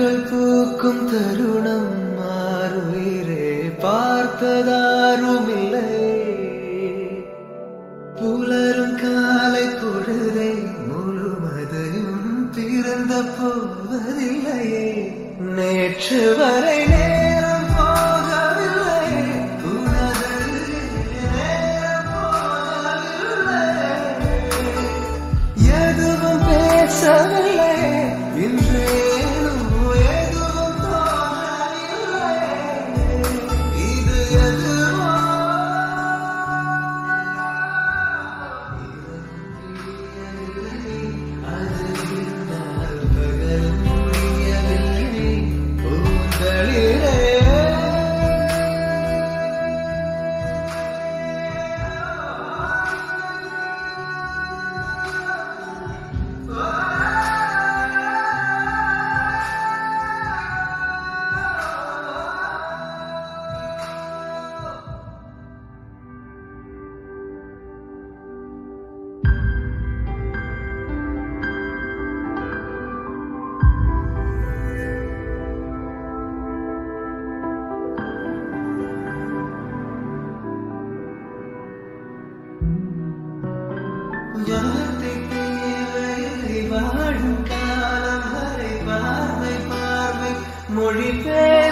மலர்கள் பூக்கும் தருணம் மாறுயிரே பார்த்ததாருமில்லை புலரும் காலை பொழுதை முழுவதையும் பிறந்த போவதில்லையே நேற்று வரை நேரம் போகவில்லை உனது நேரம் போகவில்லை எதுவும் பேசவில்லை இன்றேனும் எதுவும் தோன்றவில்லை இது எதுவோ அது இருந்தால் பகல் முடியவில்லை பூந்தளிரே வார்த்தைக்கு வயதை வாழும் காலம் வரை பார்வை பார்வை மொழி பேச